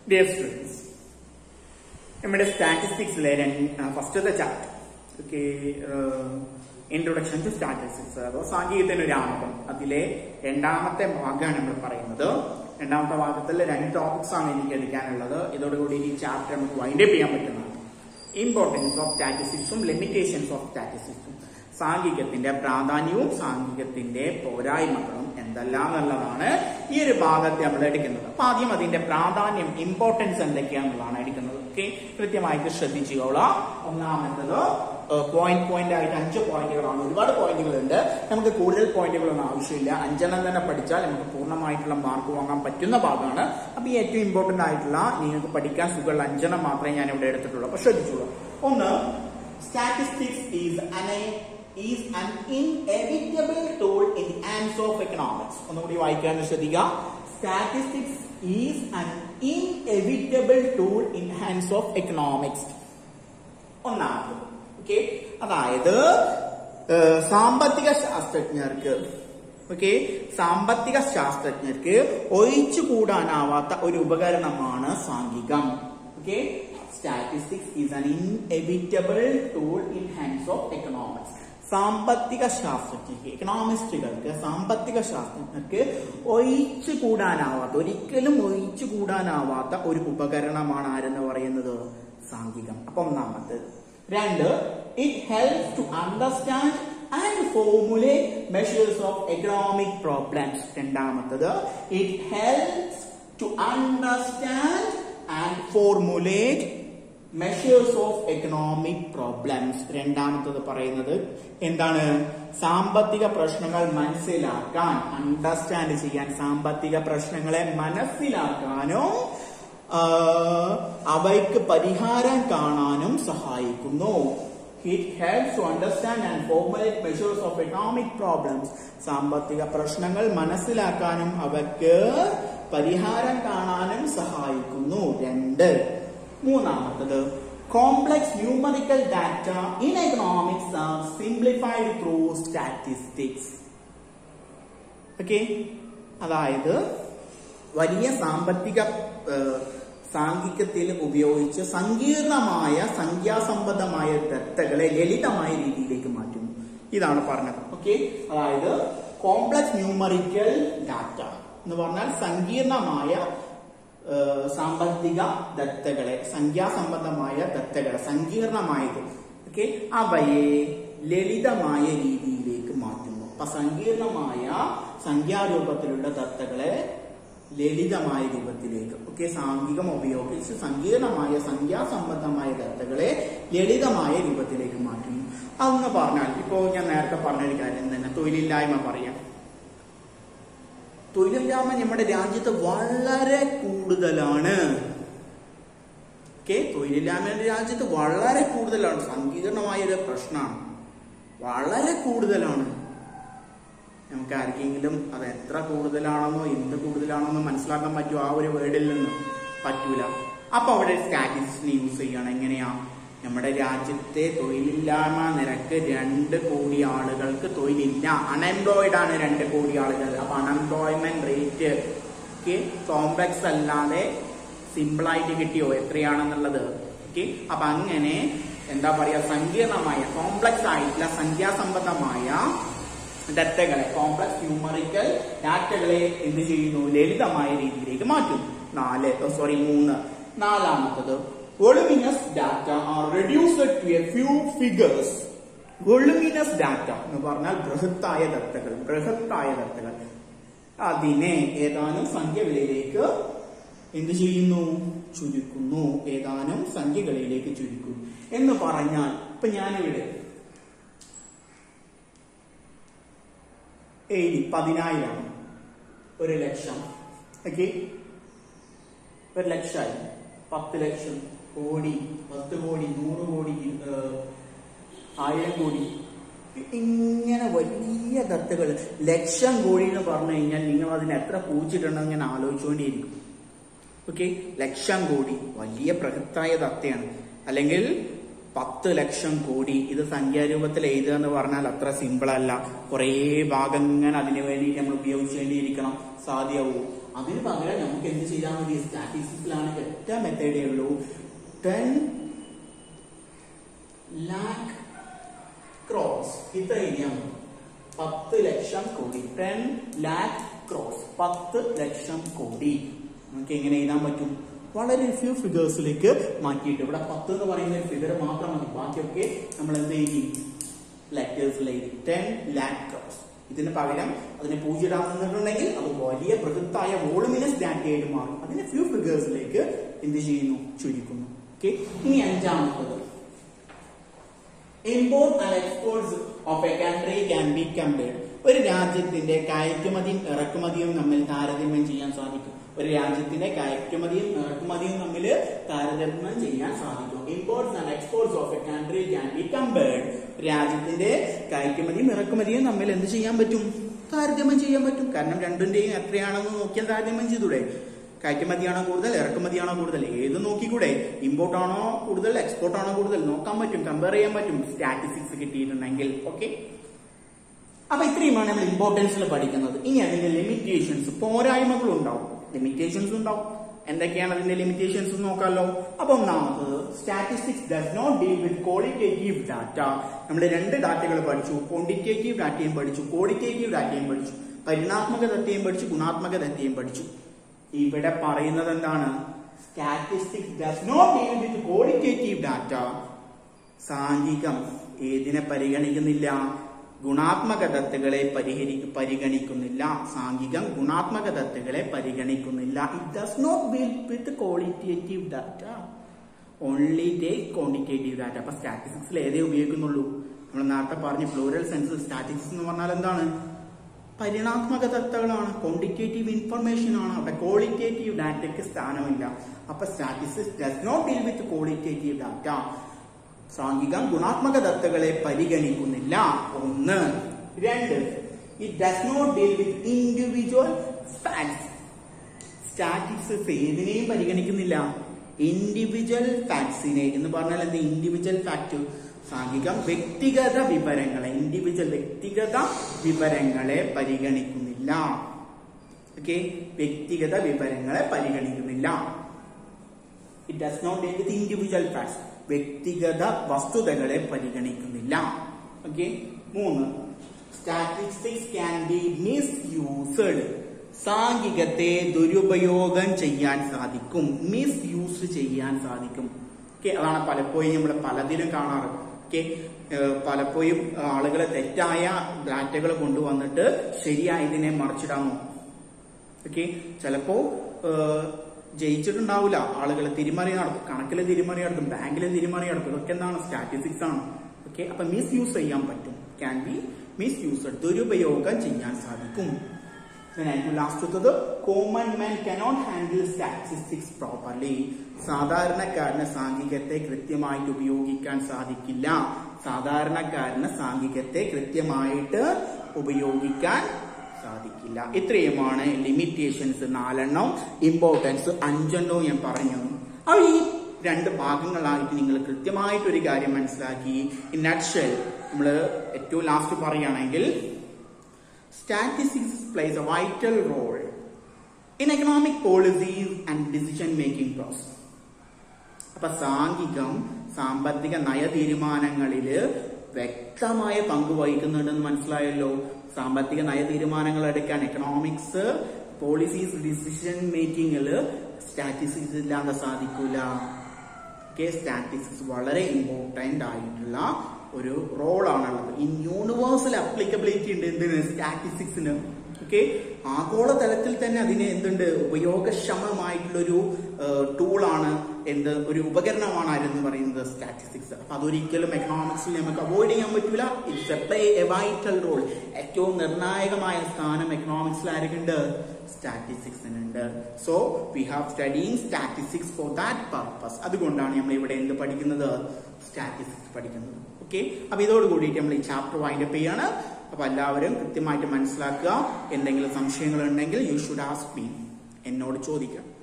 Dear students നമ്മുടെ സ്റ്റാറ്റിസ്റ്റിക്സിലെ ഫസ്റ്റത്തെ chapter okay introduction to statistics അതോ സാങ്കേതികത്തിന് ഒരു ആമുഖം അതിലെ രണ്ടാമത്തെ ഭാഗമാണ് നമ്മൾ പറയുന്നത് രണ്ടാമത്തെ ഭാഗത്തിൽ രണ്ട് ടോപ്പിക്സ് ആണ് എനിക്ക് എടുക്കാനുള്ളത് ഇതോടുകൂടി ഈ ചാപ്റ്റർ നമുക്ക് വൈൻഡ് അപ്പ് ചെയ്യാൻ പറ്റുന്നതാണ് ഇമ്പോർട്ടൻസ് ഓഫ് സ്റ്റാറ്റിസ്റ്റിക്സും ലിമിറ്റേഷൻസ് ഓഫ് സ്റ്റാറ്റിസ്റ്റിക്സും സാങ്കേതികത്തിന്റെ പ്രാധാന്യവും സാങ്കേതികത്തിന്റെ പോരായ്മകളും എന്തെല്ലാം എന്നുള്ളതാണ് ഈ ഒരു ഭാഗത്തെ നമ്മൾ എടുക്കുന്നത് അപ്പൊ ആദ്യം അതിന്റെ പ്രാധാന്യം ഇമ്പോർട്ടൻസ് എന്തൊക്കെയാണെന്നുള്ളതാണ് എടുക്കുന്നത് ഓക്കെ കൃത്യമായിട്ട് ശ്രദ്ധിച്ചുകൊള്ളാം ഒന്നാമത്തത് പോയിന്റ് പോയിന്റ് ആയിട്ട് അഞ്ച് പോയിന്റുകളാണ് ഒരുപാട് പോയിന്റുകളുണ്ട് നമുക്ക് കൂടുതൽ പോയിന്റുകളൊന്നും ആവശ്യമില്ല അഞ്ചെണ്ണം തന്നെ പഠിച്ചാൽ നമുക്ക് പൂർണ്ണമായിട്ടുള്ള മാർക്ക് വാങ്ങാൻ പറ്റുന്ന ഭാഗമാണ് അപ്പൊ ഈ ഏറ്റവും ഇമ്പോർട്ടന്റ് ആയിട്ടുള്ള നിങ്ങൾക്ക് പഠിക്കാൻ സുഖമുള്ള അഞ്ചെണ്ണം മാത്രമേ ഞാൻ ഇവിടെ എടുത്തിട്ടുള്ളൂ അപ്പൊ ശ്രദ്ധിച്ചോളൂ ഒന്ന് statistics is an is an inevitable tool in the hands of economics. ഒന്നുകൂടി വായിക്കാൻ ശ്രദ്ധിക്കുക statistics is an inevitable tool in hands of economics. ഒന്നാമത് ഓക്കെ അതായത് ഏഹ്, സാമ്പത്തിക ശാസ്ത്രജ്ഞർക്ക് ഓക്കെ സാമ്പത്തിക ശാസ്ത്രജ്ഞർക്ക് ഒഴിച്ചുകൂടാനാവാത്ത ഒരു ഉപകരണമാണ് സാംഘികം okay statistics is an inevitable tool in hands of economics. സാമ്പത്തിക ശാസ്ത്രജ്ഞർക്ക് എക്കണോമിസ്റ്റുകൾക്ക് സാമ്പത്തിക ശാസ്ത്രജ്ഞർക്ക് ഒഴിച്ചുകൂടാനാവാത്ത ഒരിക്കലും ഒഴിച്ചുകൂടാനാവാത്ത ഒരു ഉപകരണമാണ് ആരെന്ന് പറയുന്നത് സാംഘികം അപ്പൊ ഒന്നാമത്തേത് രണ്ട് it helps to understand and formulate measures of economic problems രണ്ടാമത്തത് it helps to understand and formulate measures of economic problems രണ്ടാമത്തത് പറയുന്നത് എന്താണ് സാമ്പത്തിക പ്രശ്നങ്ങൾ മനസ്സിലാക്കാൻ അണ്ടർസ്റ്റാൻഡ് ചെയ്യാൻ സാമ്പത്തിക പ്രശ്നങ്ങളെ മനസ്സിലാക്കാനും ആ, അവയ്ക്ക് പരിഹാരം കാണാനും സഹായിക്കുന്നു it helps to understand and formulate measures of economic problems സാമ്പത്തിക പ്രശ്നങ്ങൾ മനസ്സിലാക്കാനും അവയ്ക്ക് പരിഹാരം കാണാനും സഹായിക്കുന്നു രണ്ട് മൂന്നാമത്തത് complex numerical data in economics are simplified through statistics okay അതായത് വലിയ സാമ്പത്തിക ഏഹ്, സാങ്കേതികത്തിൽ ഉപയോഗിച്ച് സങ്കീർണമായ സംഖ്യാസംബന്ധമായ ദത്തകളെ ലളിതമായ രീതിയിലേക്ക് മാറ്റുന്നു ഇതാണ് പറഞ്ഞത് ഓക്കെ അതായത് കോംപ്ലക്സ് ന്യൂമറിക്കൽ ഡാറ്റ എന്ന് പറഞ്ഞാൽ സങ്കീർണമായ ഏഹ്, സാമ്പത്തിക ദത്തകളെ സംഖ്യാസംബന്ധമായ ദത്തകളെ സങ്കീർണമായത് ഓക്കെ അവയെ ലളിതമായ രീതിയിലേക്ക് മാറ്റുന്നു അപ്പൊ സങ്കീർണമായ സംഖ്യാരൂപത്തിലുള്ള ദത്തകളെ ലളിതമായ രൂപത്തിലേക്ക് ഓക്കെ സാംഘികം ഉപയോഗിച്ച് സങ്കീർണമായ സംഖ്യാസംബന്ധമായ ദത്തകളെ ലളിതമായ രൂപത്തിലേക്ക് മാറ്റുന്നു അതെന്ന് പറഞ്ഞാൽ ഇപ്പോ ഞാൻ നേരത്തെ പറഞ്ഞൊരു കാര്യം തന്നെ തൊഴിലില്ലായ്മ പറയാം തൊഴിലില്ലായ്മ നമ്മുടെ രാജ്യത്ത് വളരെ കൂടുതലാണ് ഓക്കെ തൊഴിലില്ലായ്മ നമ്മുടെ രാജ്യത്ത് വളരെ കൂടുതലാണ് സങ്കീർണമായ ഒരു പ്രശ്നമാണ് വളരെ കൂടുതലാണ് നമുക്ക് ആർക്കെങ്കിലും അത് എത്ര കൂടുതലാണെന്നോ എന്ത് കൂടുതലാണെന്നോ മനസ്സിലാക്കാൻ പറ്റുമോ ആ ഒരു വേർഡിൽ നിന്ന് പറ്റൂല അപ്പൊ അവിടെ സ്റ്റാറ്റിസ്റ്റിക്സിന് യൂസ് ചെയ്യണം എങ്ങനെയാ നമ്മുടെ രാജ്യത്തെ തൊഴിലില്ലായ്മ നിരക്ക് രണ്ട് കോടി ആളുകൾക്ക് തൊഴിലില്ല അൺഎംപ്ലോയിഡ് ആണ് രണ്ട് കോടി ആളുകൾ അപ്പൊ അൺഎംപ്ലോയ്മെന്റ് റേറ്റ് ഓക്കെ കോംപ്ലക്സ് അല്ലാതെ സിമ്പിൾ ആയിട്ട് കിട്ടിയോ എത്രയാണെന്നുള്ളത് ഓക്കെ അപ്പൊ അങ്ങനെ എന്താ പറയാ സങ്കീർണമായ കോംപ്ലക്സ് ആയിട്ടുള്ള സംഖ്യാസംബന്ധമായ ഡാറ്റകളെ കോംപ്ലക്സ് ന്യൂമറിക്കൽ ഡാറ്റകളെ എന്ത് ചെയ്യുന്നു ലളിതമായ രീതിയിലേക്ക് മാറ്റും നാല് സോറി മൂന്ന് നാലാമത്തത് voluminous data are reduced to a few figures voluminous data എന്ന് പറഞ്ഞാൽ ബൃഹത്തായ ദത്തകൾ ബൃഹത്തായ ദത്തകൾ അതിനെ ഏതാനും സംഖ്യകളിലേക്ക് എന്ത് ചെയ്യുന്നു ചുരുക്കുന്നു ഏതാനും സംഖ്യകളിലേക്ക് ചുരുക്കുന്നു എന്ന് പറഞ്ഞാൽ ഇപ്പൊ ഞാനിവിടെ എഴുതി പതിനായിരം ഒരു ലക്ഷം ഓക്കെ ഒരു ലക്ഷമായി പത്ത് ലക്ഷം കോടി പത്ത് കോടി നൂറ് കോടി ഏഹ്, ആയിരം കോടി ഇങ്ങനെ വലിയ ദത്തുകൾ ലക്ഷം കോടി എന്ന് പറഞ്ഞു കഴിഞ്ഞാൽ നിങ്ങൾ അതിന് എത്ര പൂച്ചിട്ടുണ്ടെന്ന് ഞാൻ ആലോചിച്ചുകൊണ്ടേയിരിക്കും ഓക്കെ ലക്ഷം കോടി വലിയ ബൃഹത്തായ ദത്തയാണ് അല്ലെങ്കിൽ പത്ത് ലക്ഷം കോടി ഇത് സംഖ്യാരൂപത്തിൽ എഴുതുക എന്ന് പറഞ്ഞാൽ അത്ര സിമ്പിൾ അല്ല കുറേ ഭാഗം ഇങ്ങനെ അതിനു വേണ്ടി നമ്മൾ ഉപയോഗിച്ചേണ്ടിയിരിക്കണം സാധ്യമാവും അതിന് പകരം നമുക്ക് എന്ത് ചെയ്താൽ മതി സ്റ്റാറ്റിസ്റ്റിക്സിലാണ് ഒറ്റ മെത്തേഡേ ഉള്ളൂ ടെൻ ലാക്ക് ക്രോസ് ഇത്ര എഴുതിയാൽ മതി പത്ത് ലക്ഷം കോടി ടെൻ ലാക്ക് ക്രോസ് പത്ത് ലക്ഷം കോടി നമുക്ക് എങ്ങനെ എഴുതാൻ പറ്റും വളരെ ഫ്യൂ ഫിഗേഴ്സിലേക്ക് മാറ്റിയിട്ട് ഇവിടെ പത്ത് എന്ന് പറയുന്ന ഒരു ഫിഗർ മാത്രം മതി ബാക്കിയൊക്കെ നമ്മൾ എന്ത് എഴുതി ലെറ്റേഴ്സിൽ എഴുതി ടെൻ ലാക്ക് ക്രോസ് ഇതിന് പകരം അതിന് പൂജ്യം ഇടാൻ നിന്നിട്ടുണ്ടെങ്കിൽ അത് വലിയ ബൃഹത്തായ വോളുമിനസ് ഡാറ്റയായിട്ട് മാറും അതിന് ഫ്യൂ ഫിഗേഴ്സിലേക്ക് എന്ത് ചെയ്യുന്നു ചുരുക്കുന്നു ഓക്കെ ഇനി അഞ്ചാമത്തത് import and exports of a country can be compared ഒരു രാജ്യത്തിന്റെ കയറ്റുമതിയും ഇറക്കുമതിയും തമ്മിൽ താരതമ്യം ചെയ്യാൻ സാധിക്കും ഒരു രാജ്യത്തിന്റെ കയറ്റുമതിയും ഇറക്കുമതിയും തമ്മിൽ താരതമ്യം ചെയ്യാൻ സാധിക്കും imports and exports of a country can be compared രാജ്യത്തിന്റെ കയറ്റുമതിയും ഇറക്കുമതിയും തമ്മിൽ എന്ത് ചെയ്യാൻ പറ്റും താരതമ്യം ചെയ്യാൻ പറ്റും കാരണം രണ്ടിന്റെയും എത്രയാണെന്ന് നോക്കിയാൽ താരതമ്യം ചെയ്തൂടെ കയറ്റുമതിയാണോ കൂടുതൽ ഇറക്കുമതിയാണോ കൂടുതൽ ഏത് നോക്കിക്കൂടെ ഇമ്പോർട്ട് ആണോ കൂടുതൽ എക്സ്പോർട്ട് ആണോ കൂടുതൽ നോക്കാൻ പറ്റും കമ്പയർ ചെയ്യാൻ പറ്റും സ്റ്റാറ്റിസ്റ്റിക്സ് കിട്ടിയിട്ടുണ്ടെങ്കിൽ ഓക്കെ അപ്പൊ ഇത്രയുമാണ് നമ്മൾ ഇമ്പോർട്ടൻസിൽ പഠിക്കുന്നത് ഇനി അതിന്റെ ലിമിറ്റേഷൻസ് പോരായ്മകൾ ഉണ്ടാവും ലിമിറ്റേഷൻസ് ഉണ്ടാവും എന്തൊക്കെയാണ് അതിന്റെ ലിമിറ്റേഷൻസ് നോക്കാമല്ലോ അപ്പൊ ഒന്നാമത് statistics does not deal with qualitative data നമ്മൾ രണ്ട് ഡാറ്റകൾ പഠിച്ചു ക്വാണ്ടിറ്റേറ്റീവ് ഡാറ്റയും പഠിച്ചു ക്വാളിറ്റേറ്റീവ് ഡാറ്റയും പഠിച്ചു പരിണാത്മക ദത്തയും പഠിച്ചു ഗുണാത്മക ദത്തയും പഠിച്ചു ഇവിടെ പറയുന്നത് എന്താണ് statistics does not deal with qualitative data സാംഘികം ഏതിനെ പരിഗണിക്കുന്നില്ല ഗുണാത്മക ദത്തുകളെ പരിഹരി പരിഗണിക്കുന്നില്ല സാംഘികം ഗുണാത്മക ദത്തുകളെ പരിഗണിക്കുന്നില്ല it does not deal with qualitative data only take quantitative data അപ്പൊ സ്റ്റാറ്റിസ്റ്റിക്സിൽ ഏതേ ഉപയോഗിക്കുന്നുള്ളൂ നമ്മൾ നേരത്തെ പറഞ്ഞ ഫ്ലോറൽ സെൻസ് സ്റ്റാറ്റിസ്റ്റിക്സ് എന്ന് പറഞ്ഞാൽ എന്താണ് പരിണാത്മക ദത്തകളാണ് ക്വാണ്ടിറ്റേറ്റീവ് ഇൻഫർമേഷൻ ആണ് അവിടെ ക്വാളിറ്റേറ്റീവ് ഡാറ്റയ്ക്ക് സ്ഥാനമില്ല അപ്പൊ statistics does not deal with qualitative data സാംഘികം ഗുണാത്മക ദത്തകളെ പരിഗണിക്കുന്നില്ല ഒന്ന് രണ്ട് it does not deal with individual facts statistics ഏതിനെയും പരിഗണിക്കുന്നില്ല ഇൻഡിവിജ്വൽ ഫാക്ട്സിനെ എന്ന് പറഞ്ഞാൽ എന്ത് ഇൻഡിവിജ്വൽ ഫാക്ട് സാംഘികം വ്യക്തിഗത വിവരങ്ങളെ ഇൻഡിവിജ്വൽ വ്യക്തിഗത വിവരങ്ങളെ പരിഗണിക്കുന്നില്ല ഓക്കെ വ്യക്തിഗത വിവരങ്ങളെ പരിഗണിക്കുന്നില്ല it does not deal with individual facts വ്യക്തിഗത വസ്തുതകളെ പരിഗണിക്കുന്നില്ല ഓക്കെ മൂന്ന് statistics can be misused സാംഘികത്തെ ദുരുപയോഗം ചെയ്യാൻ സാധിക്കും മിസ് യൂസ് ചെയ്യാൻ സാധിക്കും ഓക്കെ അതാണ് പലപ്പോഴും നമ്മൾ പലതിലും കാണാറ് ഓക്കെ പലപ്പോഴും ആളുകളെ തെറ്റായ ഡാറ്റകൾ കൊണ്ടുവന്നിട്ട് ശരിയായതിനെ മറിച്ചിടാൻ നോക്കും ഓക്കെ ചിലപ്പോ ഏഹ്, ജയിച്ചിട്ടുണ്ടാവില്ല ആളുകൾ തിരിമറി നടത്തും കണക്കിലെ തിരിമറി നടത്തും ബാങ്കിലെ തിരിമറി നടത്തും ഇതൊക്കെ എന്താണ് സ്റ്റാറ്റിസ്റ്റിക്സ് ആണ് ഓക്കെ അപ്പൊ മിസ് യൂസ് ചെയ്യാൻ പറ്റും ക്യാൻ ബി മിസ് യൂസ് ദുരുപയോഗം ചെയ്യാൻ സാധിക്കും ലാസ്റ്റത്തത് common man cannot handle statistics properly സാധാരണക്കാരന് സാംഘികത്തെ കൃത്യമായിട്ട് ഉപയോഗിക്കാൻ സാധിക്കില്ല സാധാരണക്കാരന് സാംഘികത്തെ കൃത്യമായിട്ട് ഉപയോഗിക്കാൻ സാധിക്കില്ല ഇത്രയുമാണ് ലിമിറ്റേഷൻസ് നാലെണ്ണം ഇമ്പോർട്ടൻസ് അഞ്ചെണ്ണവും ഞാൻ പറഞ്ഞു അപ്പോൾ ഈ രണ്ട് ഭാഗങ്ങളായിട്ട് നിങ്ങൾ കൃത്യമായിട്ട് ഒരു കാര്യം മനസ്സിലാക്കി ഇൻ നട്ഷൽ നമ്മൾ ഏറ്റവും ലാസ്റ്റ് പറയുകയാണെങ്കിൽ statistics plays a vital role in economic policies and decision making process അപ്പൊ സാംഘികം സാമ്പത്തിക നയ തീരുമാനങ്ങളില് വ്യക്തമായ പങ്ക് വഹിക്കുന്നുണ്ടെന്ന് മനസ്സിലായല്ലോ സാമ്പത്തിക നയ തീരുമാനങ്ങൾ എടുക്കാൻ എക്കണോമിക്സ് പോളിസീസ് ഡിസിഷൻ മേക്കിങ്ങില് സ്റ്റാറ്റിസ്റ്റിക്സ് ഇല്ലാതെ സാധിക്കൂല ഓക്കെ സ്റ്റാറ്റിസ്റ്റിക്സ് വളരെ ഇമ്പോർട്ടന്റ് ആയിട്ടുള്ള ഒരു റോളാണുള്ളത് ഈ യൂണിവേഴ്സൽ അപ്ലിക്കബിലിറ്റി ഉണ്ട് എന്തിന് സ്റ്റാറ്റിസ്റ്റിക്സിന് ഓക്കെ ആഗോളതലത്തിൽ തന്നെ അതിന് എന്തുണ്ട് ഉപയോഗക്ഷമമായിട്ടുള്ളൊരു ടൂളാണ് എന്ത് ഒരു ഉപകരണമാണ് ആരെന്ന് പറയുന്നത് സ്റ്റാറ്റിസ്റ്റിക്സ് അപ്പൊ അതൊരിക്കലും എക്കണോമിക്സിൽ നമുക്ക് അവോയ്ഡ് ചെയ്യാൻ പറ്റില്ല it's a play a vital role ഏറ്റവും നിർണായകമായ സ്ഥാനം എക്കണോമിക്സിൽ ആരൊക്കെയുണ്ട് സ്റ്റാറ്റിസ്റ്റിക്സിനുണ്ട് so we have studying statistics for that purpose അതുകൊണ്ടാണ് നമ്മൾ ഇവിടെ എന്ത് പഠിക്കുന്നത് സ്റ്റാറ്റിസ്റ്റിക്സ് പഠിക്കുന്നത് ഓക്കെ അപ്പൊ ഇതോട് കൂടിയിട്ട് നമ്മൾ ഈ ചാപ്റ്റർ വൈൻഡപ്പ് ചെയ്യാണ് അപ്പൊ എല്ലാവരും കൃത്യമായിട്ട് മനസ്സിലാക്കുക എന്തെങ്കിലും സംശയങ്ങൾ ഉണ്ടെങ്കിൽ യു ഷുഡ് ആസ്ക് മീ എന്നോട് ചോദിക്കാം